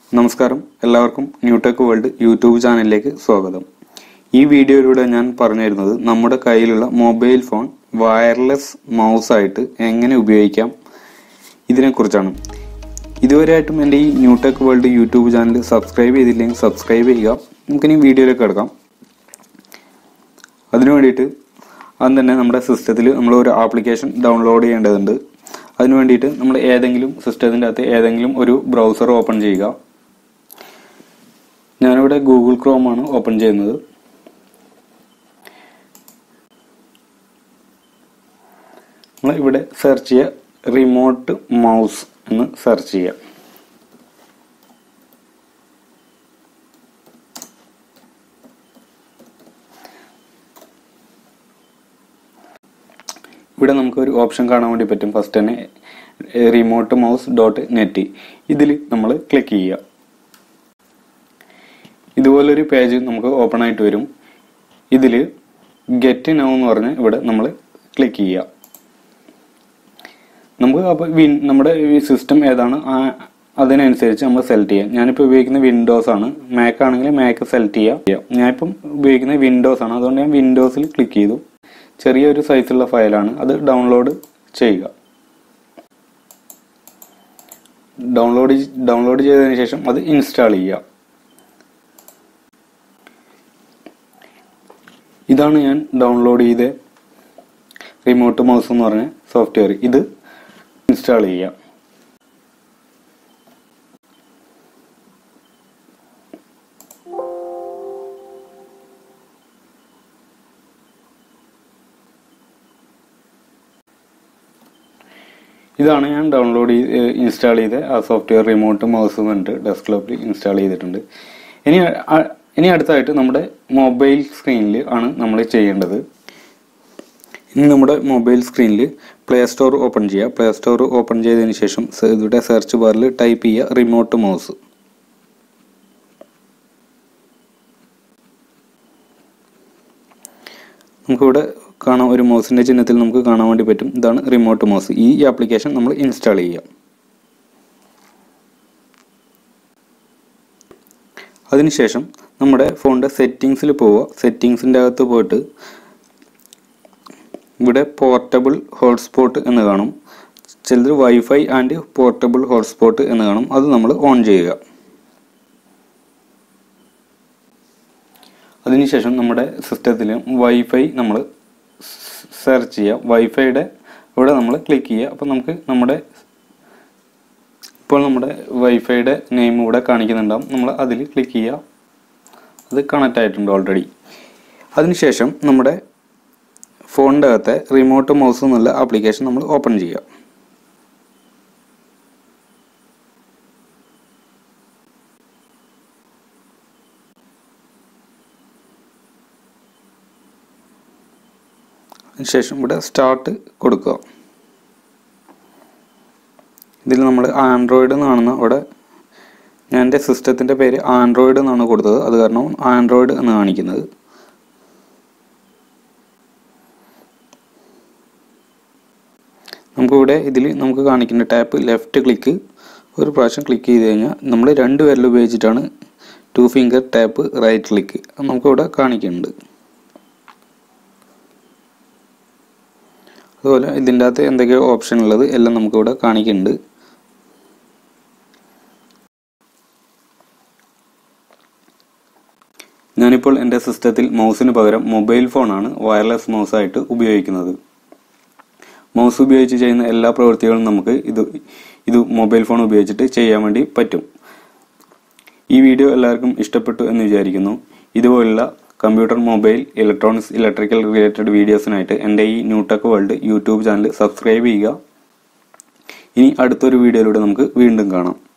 നമസ്കാരം എല്ലാവർക്കും Newtech World YouTube ചാനലിലേക്ക് സ്വാഗതം ഈ വീഡിയോയിലൂടെ ഞാൻ പറഞ്ഞു തരുന്നത് നമ്മുടെ കയ്യിലുള്ള മൊബൈൽ ഫോൺ വയർലെസ് മൗസ് ആയിട്ട് എങ്ങനെ ഉപയോഗിക്കാം ഇതിനെക്കുറിച്ചാണ് ഇതുവരെയായിട്ടും എൻ്റെ ഈ NewTech World YouTube channel subscribe ചെയ്തില്ലെങ്കിൽ സബ്സ്ക്രൈബ് ചെയ്യുക നമുക്കിനി വീഡിയോയിലേക്ക് കിടക്കാം അതിനു വേണ്ടിയിട്ട് ആദ്യം തന്നെ നമ്മുടെ സിസ്റ്റത്തിൽ നമ്മൾ ഒരു ആപ്ലിക്കേഷൻ ഡൗൺലോഡ് ചെയ്യേണ്ടതുണ്ട് അതിനു വേണ്ടിയിട്ട് നമ്മൾ ഏതെങ്കിലും സിസ്റ്റത്തിൻ്റെ അകത്ത് ഏതെങ്കിലും ഒരു ബ്രൗസർ ഓപ്പൺ ചെയ്യുക ഞാനിവിടെ ഗൂഗിൾ ക്രോം ആണ് ഓപ്പൺ ചെയ്യുന്നത് നമ്മൾ ഇവിടെ സെർച്ച് ചെയ്യുക റിമോട്ട് മൗസ് എന്ന് സെർച്ച് ചെയ്യുക ഇവിടെ നമുക്ക് ഒരു ഓപ്ഷൻ കാണാൻ വേണ്ടി പറ്റും ഫസ്റ്റ് തന്നെ റിമോട്ട് മൗസ് ഡോട്ട് നെറ്റ് ഇതിൽ നമ്മൾ ക്ലിക്ക് ചെയ്യുക ഇതുപോലൊരു പേജ് നമുക്ക് ഓപ്പൺ ആയിട്ട് വരും ഇതിൽ ഗെറ്റ് നൗ എന്ന് പറഞ്ഞ് ഇവിടെ നമ്മൾ ക്ലിക്ക് ചെയ്യുക നമുക്ക് അപ്പോൾ വിൻ നമ്മുടെ ഈ സിസ്റ്റം ഏതാണ് ആ അതിനനുസരിച്ച് നമ്മൾ സെലക്ട് ചെയ്യാം ഞാനിപ്പോൾ ഉപയോഗിക്കുന്ന വിൻഡോസ് ആണ് മാക്ക് ആണെങ്കിൽ മാക്ക് സെലക്ട് ചെയ്യാം ഞാനിപ്പം ഉപയോഗിക്കുന്നത് വിൻഡോസ് ആണ് അതുകൊണ്ട് ഞാൻ വിൻഡോസിൽ ക്ലിക്ക് ചെയ്തു ചെറിയൊരു സൈസുള്ള ഫയലാണ് അത് ഡൗൺലോഡ് ചെയ്യുക ഡൗൺലോഡ് ഡൗൺലോഡ് ചെയ്തതിന് ശേഷം അത് ഇൻസ്റ്റാൾ ചെയ്യുക ഇതാണ് ഞാൻ ഡൗൺലോഡ് ചെയ്ത റിമോട്ട് മൗസ് എന്ന് പറഞ്ഞ സോഫ്റ്റ്വെയർ ഇത് ഇൻസ്റ്റാൾ ചെയ്യാം ഇതാണ് ഞാൻ ഡൗൺലോഡ് ചെയ്ത് ഇൻസ്റ്റാൾ ചെയ്ത ആ സോഫ്റ്റ്വെയർ റിമോട്ട് മൗസ് എന്നിട്ട് ഡെസ്ക്ടോപ്പിൽ ഇൻസ്റ്റാൾ ചെയ്തിട്ടുണ്ട് ഇനി അ- ഇനി അടുത്തായിട്ട് നമ്മുടെ മൊബൈൽ സ്ക്രീനിൽ ആണ് നമ്മൾ ചെയ്യേണ്ടത് ഇനി നമ്മുടെ മൊബൈൽ സ്ക്രീനിൽ പ്ലേ സ്റ്റോർ ഓപ്പൺ ചെയ്യുക പ്ലേ സ്റ്റോർ ഓപ്പൺ ചെയ്തതിന് ശേഷം സ- ഇവിടെ സെർച്ച് ബാറിൽ ടൈപ്പ് ചെയ്യുക റിമോട്ട് മൗസ് നമുക്കിവിടെ കാണാം ഒരു മൗസിൻ്റെ ചിഹ്നത്തിൽ നമുക്ക് കാണാൻ വേണ്ടി പറ്റും ഇതാണ് റിമോട്ട് മൗസ് ഈ ആപ്ലിക്കേഷൻ നമ്മൾ ഇൻസ്റ്റാൾ ചെയ്യുക അതിനുശേഷം നമ്മുടെ ഫോണിൻ്റെ സെറ്റിങ്സിൽ പോവുക സെറ്റിങ്സിൻ്റെ അകത്ത് പോയിട്ട് ഇവിടെ പോർട്ടബിൾ ഹോട്ട്സ്പോട്ട് എന്ന് കാണും ചിലത് വൈഫൈ ആൻഡ് പോർട്ടബിൾ ഹോട്ട്സ്പോട്ട് എന്ന് കാണും അത് നമ്മൾ ഓൺ ചെയ്യുക അതിനുശേഷം നമ്മുടെ സിസ്റ്റത്തിൽ വൈഫൈ നമ്മൾ സെർച്ച് ചെയ്യുക വൈഫൈയുടെ ഇവിടെ നമ്മൾ ക്ലിക്ക് ചെയ്യുക അപ്പോൾ നമുക്ക് നമ്മുടെ ഇപ്പോൾ നമ്മുടെ വൈഫൈയുടെ നെയിം ഇവിടെ കാണിക്കുന്നുണ്ടാവും നമ്മൾ അതിൽ ക്ലിക്ക് ചെയ്യുക അത് കണക്റ്റ് ആയിട്ടുണ്ട് ഓൾറെഡി അതിനുശേഷം നമ്മുടെ ഫോണിൻ്റെ അകത്തെ റിമോട്ട് മൗസ് എന്നുള്ള ആപ്ലിക്കേഷൻ നമ്മൾ ഓപ്പൺ ചെയ്യുക അതിനുശേഷം ഇവിടെ സ്റ്റാർട്ട് കൊടുക്കുക ഇതിൽ നമ്മൾ ആൻഡ്രോയിഡ് എന്നാണെന്ന് അവിടെ ഞാൻ എൻ്റെ സിസ്റ്റത്തിൻ്റെ പേര് ആൻഡ്രോയിഡ് എന്നാണ് കൊടുത്തത് അത് കാരണം ആൻഡ്രോയിഡ് എന്ന് കാണിക്കുന്നത് നമുക്കിവിടെ ഇതിൽ നമുക്ക് കാണിക്കുന്ന ടാപ്പ് ലെഫ്റ്റ് ക്ലിക്ക് ഒരു പ്രാവശ്യം ക്ലിക്ക് ചെയ്ത് കഴിഞ്ഞാൽ നമ്മൾ രണ്ട് വിരൽ ഉപയോഗിച്ചിട്ടാണ് two finger tap right click നമുക്കിവിടെ കാണിക്കുന്നുണ്ട് അതുപോലെ ഇതിൻ്റെ അകത്ത് എന്തൊക്കെയോ ഓപ്ഷൻ ഉള്ളത് എല്ലാം നമുക്കിവിടെ കാണിക്കുന്നുണ്ട് ഞാനിപ്പോൾ എൻ്റെ സിസ്റ്റത്തിൽ മൗസിന് പകരം മൊബൈൽ ഫോണാണ് വയർലെസ് മൗസായിട്ട് ഉപയോഗിക്കുന്നത് മൗസ് ഉപയോഗിച്ച് ചെയ്യുന്ന എല്ലാ പ്രവൃത്തികളും നമുക്ക് ഇത് ഇത് മൊബൈൽ ഫോൺ ഉപയോഗിച്ചിട്ട് ചെയ്യാൻ വേണ്ടി പറ്റും ഈ വീഡിയോ എല്ലാവർക്കും ഇഷ്ടപ്പെട്ടു എന്ന് വിചാരിക്കുന്നു ഇതുപോലുള്ള computer mobile electronics electrical related വീഡിയോസിനായിട്ട് എൻ്റെ ഈ NewTech World YouTube channel subscribe ചെയ്യുക ഇനി അടുത്തൊരു വീഡിയോയിലൂടെ നമുക്ക് വീണ്ടും കാണാം